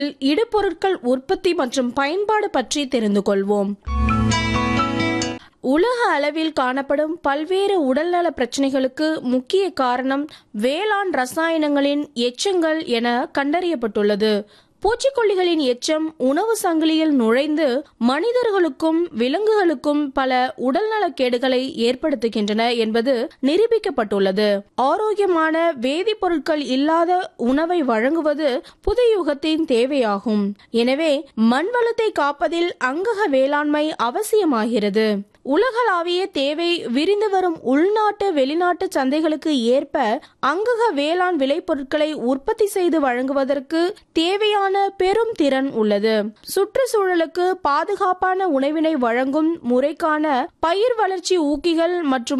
இடுபொருட்கள் உற்பத்தி மற்றும் பயன்பாடு பற்றி தெரிந்து கொள்வோம் உலக அளவில் காணப்படும் பல்வேறு உடல்நல பிரச்சனைகளுக்கு முக்கிய காரணம் வேளாண் ரசாயனங்களின் எச்சங்கள் என கண்டறியப்பட்டுள்ளது பூச்சிக்கொல்லிகளின் எச்சம் உணவு சங்கிலியில் நுழைந்து மனிதர்களுக்கும் விலங்குகளுக்கும் பல உடல்நலக் கேடுகளை ஏற்படுத்துகின்றன என்பது நிரூபிக்கப்பட்டுள்ளது ஆரோக்கியமான வேதிப்பொருட்கள் இல்லாத உணவை வழங்குவது புதிய யுகத்தின் தேவையாகும் எனவே மண்வளத்தை காப்பதில் அங்கக வேளாண்மை அவசியமாகிறது உலகளாவிய தேவை விரிந்து வரும் உள்நாட்டு வெளிநாட்டு சந்தைகளுக்கு ஏற்ப அங்கக வேளாண் விளைபொருட்களை உற்பத்தி செய்து வழங்குவதற்கு தேவையான பெரும் திறன் உள்ளது சுற்றுச்சூழலுக்கு பாதுகாப்பான உணவினை வழங்கும் முறைக்கான பயிர் வளர்ச்சி ஊக்கிகள் மற்றும்